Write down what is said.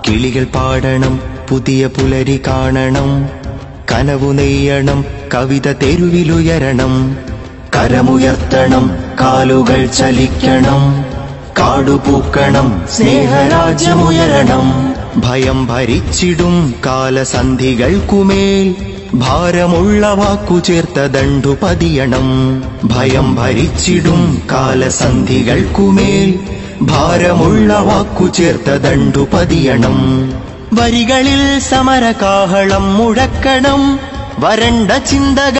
കിളികൾ പാടണം പുതിയ പുലരി കാണണം കനവു നെയ്യണം കവിത തെരുവിലുയരണം കരമുയർത്തണം കാലുകൾ ചലിക്കണം കാടുപൂക്കണം സ്നേഹരാജ്യമുയരണം ഭയം ഭരിച്ചിടും കാലസന്ധികൾക്കുമേൽ ഭാരമുള്ള വാക്കു ചേർത്ത ദണ്ടു പതിയണം ഭയം ഭരിച്ചിടും കാലസന്ധികൾക്കുമേൽ ഭാരമുള്ള വാക്കു ചേർത്ത ദണ്ടു പതിയണം വരികളിൽ സമരകാഹളം മുഴക്കണം വരണ്ട ചിന്തകൾ